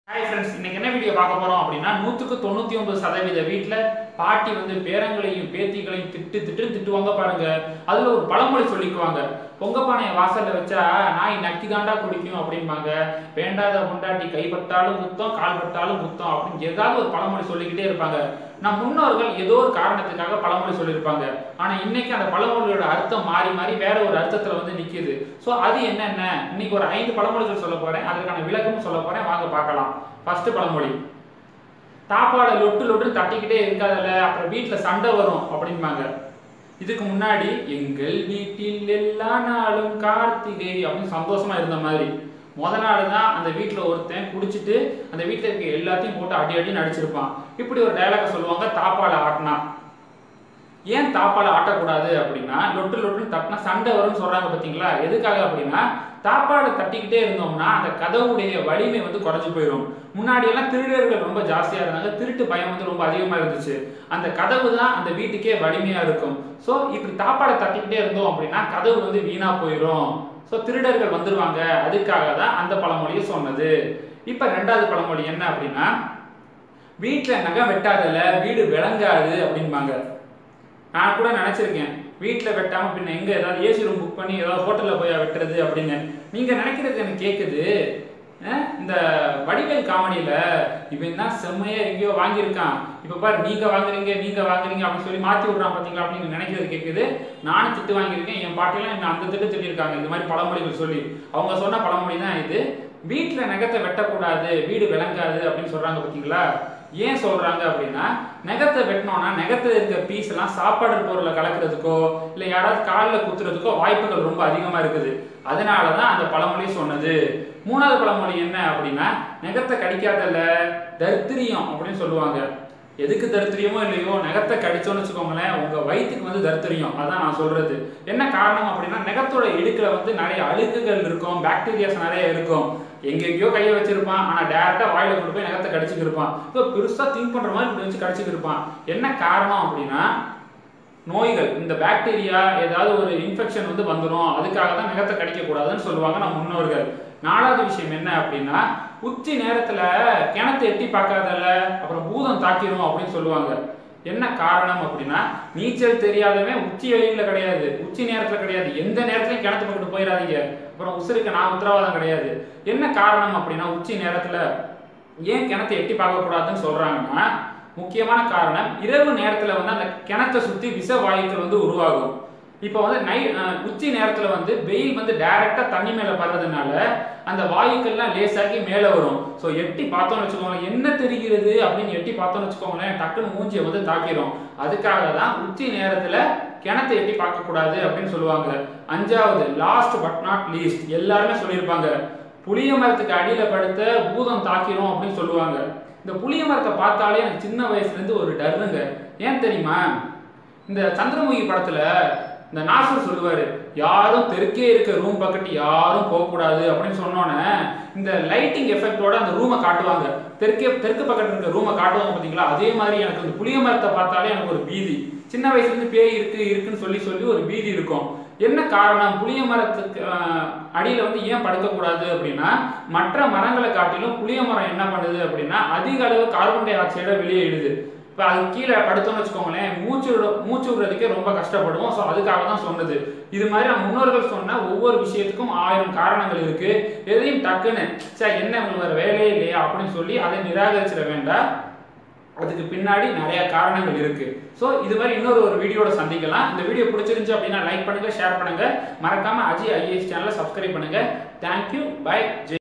hi friends இன்னைக்கு என்ன video பார்க்க போறோம் அப்படின்னா நூற்றுக்கு தொண்ணூற்றி ஒன்பது சதவீத வீட்டில் பாட்டி வந்து பேரங்களையும் பேத்திகளையும் திட்டு திட்டு திட்டுவாங்க பாருங்க அதில் ஒரு பழமொழி சொல்லிக்குவாங்க பொங்க பானையை வாசல்ல வச்சா நாய் நக்கி தாண்டா குடிக்கும் அப்படிம்பாங்க வேண்டாத பொண்டாட்டி கைப்பட்டாலும் குத்தம் கால் பட்டாலும் குத்தம் அப்படின்னு ஏதாவது ஒரு பழமொழி சொல்லிக்கிட்டே இருப்பாங்க நம் முன்னோர்கள் ஏதோ ஒரு காரணத்துக்காக பழமொழி சொல்லியிருப்பாங்க ஆனா இன்னைக்கு அந்த பழமொழியோட அர்த்தம் மாறி மாறி வேற ஒரு அர்த்தத்துல வந்து நிக்குது ஸோ அது என்னென்ன இன்னைக்கு ஒரு ஐந்து பழமொழிகள் சொல்ல போறேன் அதற்கான விளக்கமும் சொல்ல போறேன் வாங்க பார்க்கலாம் ஃபர்ஸ்ட் பழமொழி தாப்பாட லொட்டு லொட்டு தட்டிக்கிட்டே இருக்காதல்ல அப்புறம் வீட்டுல சண்டை வரும் அப்படிம்பாங்க இதுக்கு முன்னாடி எங்கள் வீட்டில் எல்லா நாளும் கார்த்திகை அப்படின்னு சந்தோஷமா இருந்த மாதிரி முத நாள் தான் அந்த வீட்டில் ஒருத்தன் குடிச்சிட்டு அந்த வீட்டில் இருக்க எல்லாத்தையும் போட்டு அடி அடி நடிச்சிருப்பான் இப்படி ஒரு டயலாக சொல்லுவாங்க தாப்பால ஆட்டினா ஏன் தாப்பால ஆட்டக்கூடாது அப்படின்னா லொட்டு லொட்டுன்னு தட்டினா சண்டை வரும்னு சொல்றாங்க பார்த்தீங்களா எதுக்காக அப்படின்னா தாப்பால தட்டிக்கிட்டே இருந்தோம்னா அந்த கதவுடைய வலிமை வந்து குறைஞ்சு போயிடும் முன்னாடி எல்லாம் திருடர்கள் ரொம்ப ஜாஸ்தியா இருந்தாங்க திருட்டு பயம் வந்து ரொம்ப அதிகமா இருந்துச்சு அந்த கதவு தான் அந்த வீட்டுக்கே வலிமையா இருக்கும் ஸோ இப்படி தாப்பாடை தட்டிக்கிட்டே இருந்தோம் அப்படின்னா கதவு வந்து வீணா போயிடும் ஸோ திருடர்கள் வந்துருவாங்க அதுக்காக தான் அந்த பழமொழியை சொன்னது இப்போ ரெண்டாவது பழமொழி என்ன அப்படின்னா வீட்டில் நகை வெட்டாதல வீடு விளங்காது அப்படிம்பாங்க நான் கூட நினச்சிருக்கேன் வீட்டில் வெட்டாமல் பின்ன எங்கே ஏதாவது ஏசி ரூம் புக் பண்ணி ஏதாவது ஹோட்டலில் போய் வெட்டுறது அப்படின்னு நீங்கள் நினைக்கிறது எனக்கு கேட்குது அஹ் இந்த வடிவேல் காமெடியில் இவன் தான் செம்மையா எங்கேயோ வாங்கியிருக்கான் இப்போ பாரு நீங்கள் வாங்குறீங்க நீங்கள் வாங்குறீங்க அப்படின்னு சொல்லி மாற்றி விட்றான் பார்த்தீங்களா அப்படின்னு நினைக்கிறது கேட்குது நானும் திட்டு வாங்கியிருக்கேன் என் பாட்டிலாம் என்ன அந்த திட்டு திட்டிருக்காங்க இந்த மாதிரி பழமொழிகள் சொல்லி அவங்க சொன்ன பழமொழி தான் இது வீட்டில் நகத்தை வெட்டக்கூடாது வீடு விளங்காது அப்படின்னு சொல்கிறாங்க பார்த்தீங்களா ஏன் சொல்றாங்க அப்படின்னா நெகத்தை வெட்டினோம்னா நெகத்துல இருக்க பீஸ் எல்லாம் சாப்பாடு பொருளை கலக்கிறதுக்கோ இல்லை யாராவது காலில் குத்துறதுக்கோ வாய்ப்புகள் ரொம்ப அதிகமா இருக்குது அதனால தான் அந்த பழமொழி சொன்னது மூணாவது பழமொழி என்ன அப்படின்னா நெகத்தை கடிக்காதல்ல தரித்திரியம் அப்படின்னு சொல்லுவாங்க எதுக்கு தரித்திரியமோ இல்லையோ நெகத்தை கடிச்சோன்னு வச்சுக்கோங்களேன் உங்க வயிற்றுக்கு வந்து தரித்திரியம் அதான் நான் சொல்றது என்ன காரணம் அப்படின்னா நெகத்தோட இடுக்குல வந்து நிறைய அழுக்குகள் இருக்கும் பாக்டீரியாஸ் நிறைய இருக்கும் எங்கெங்கேயோ கையை வச்சிருப்பான் ஆனா டேரக்டா வாயில கொண்டு போய் நகத்தை கடிச்சுக்கு இருப்பான் இப்போ பெருசா திங்க் பண்ற மாதிரி இப்படி வச்சு கடிச்சுக்கு இருப்பான் என்ன காரணம் அப்படின்னா நோய்கள் இந்த பாக்டீரியா ஏதாவது ஒரு இன்ஃபெக்ஷன் வந்து வந்துடும் அதுக்காக தான் நகத்தை கடிக்க கூடாதுன்னு சொல்லுவாங்க நம்ம முன்னோர்கள் நாலாவது விஷயம் என்ன அப்படின்னா உச்சி நேரத்துல கிணத்தை எட்டி பார்க்காதல அப்புறம் பூதம் தாக்கிரும் அப்படின்னு சொல்லுவாங்க என்ன காரணம் அப்படின்னா நீச்சல் தெரியாதவன் உச்சி வெயில்ல கிடையாது உச்சி நேரத்துல கிடையாது எந்த நேரத்துலயும் கிணத்து பக்கத்து போயிடாதீங்க அப்புறம் உசுருக்கு நான் உத்தரவாதம் கிடையாது என்ன காரணம் அப்படின்னா உச்சி நேரத்துல ஏன் கிணத்தை எட்டி பார்க்க கூடாதுன்னு சொல்றாங்கன்னா முக்கியமான காரணம் இரவு நேரத்துல வந்து அந்த கிணத்தை சுத்தி விஷ வாயுக்கள் வந்து உருவாகும் இப்போ வந்து நை அஹ் உச்சி நேரத்துல வந்து வெயில் வந்து டைரக்டா தண்ணி மேல படுறதுனால அந்த வாயுக்கள்லாம் லேசாக்கி மேலே வரும் ஸோ எட்டி பார்த்தோம்னு வச்சுக்கோங்களேன் என்ன தெரிகிறது அப்படின்னு எட்டி பார்த்தோம்னு வச்சுக்கோங்களேன் டக்குன்னு மூஞ்சியை வந்து தாக்கிடும் அதுக்காக தான் உச்சி நேரத்துல கிணத்தை எட்டி பார்க்கக்கூடாது அப்படின்னு சொல்லுவாங்க அஞ்சாவது லாஸ்ட் பட் நாட் லீஸ்ட் எல்லாருமே சொல்லியிருப்பாங்க புளிய மரத்துக்கு அடியில படுத்த பூதம் தாக்கிரும் அப்படின்னு சொல்லுவாங்க இந்த புளிய மரத்தை பார்த்தாலே எனக்கு சின்ன வயசுல இருந்து ஒரு டர்ருங்க ஏன் தெரியுமா இந்த சந்திரமுகி படத்துல இந்த நாசர் சொல்லுவாரு யாரும் தெற்கே இருக்க ரூம் பக்கத்து யாரும் போகக்கூடாது அப்படின்னு சொன்னோன்னே இந்த லைட்டிங் எஃபெக்டோட அந்த ரூமை காட்டுவாங்க தெற்கே தெற்கு பக்கத்துல இருக்க ரூமை காட்டுவாங்க பார்த்தீங்களா அதே மாதிரி எனக்கு இந்த புளிய மரத்தை பார்த்தாலே எனக்கு ஒரு பீதி சின்ன வயசுல இருந்து பேய் இருக்கு இருக்குன்னு சொல்லி சொல்லி ஒரு பீதி இருக்கும் என்ன காரணம் புளிய மரத்துக்கு அஹ், அடியில வந்து ஏன் படுக்கக்கூடாது அப்படின்னா மற்ற மரங்களை காட்டிலும் புளிய மரம் என்ன பண்ணுது அப்படின்னா அதிக அளவு கார்பன் டை ஆக்சைடை வெளியிடுது இப்போ அது கீழே படுத்தோம்னு வச்சுக்கோங்களேன் மூச்சு விட- மூச்சு விடுறதுக்கே ரொம்ப கஷ்டப்படுவோம் ஸோ அதுக்காக தான் சொன்னது இது மாதிரி நம்ம முன்னோர்கள் சொன்ன ஒவ்வொரு விஷயத்துக்கும் ஆயிரம் காரணங்கள் இருக்கு எதையும் டக்குன்னு சார் என்ன உங்களுக்கு வேற வேலையே இல்லையா அப்படின்னு சொல்லி அதை நிராகரிச்சிட வேண்டாம் அதுக்கு பின்னாடி நிறைய காரணங்கள் இருக்கு ஸோ இது மாதிரி இன்னொரு ஒரு வீடியோட சந்திக்கலாம் இந்த வீடியோ பிடிச்சிருந்துச்சு அப்படின்னா லைக் பண்ணுங்க ஷேர் பண்ணுங்க மறக்காம அஜய் ஐஏஎஸ் சேனலை சப்ஸ்கிரைப் பண்ணுங்க தேங்க்யூ பை ஜெய்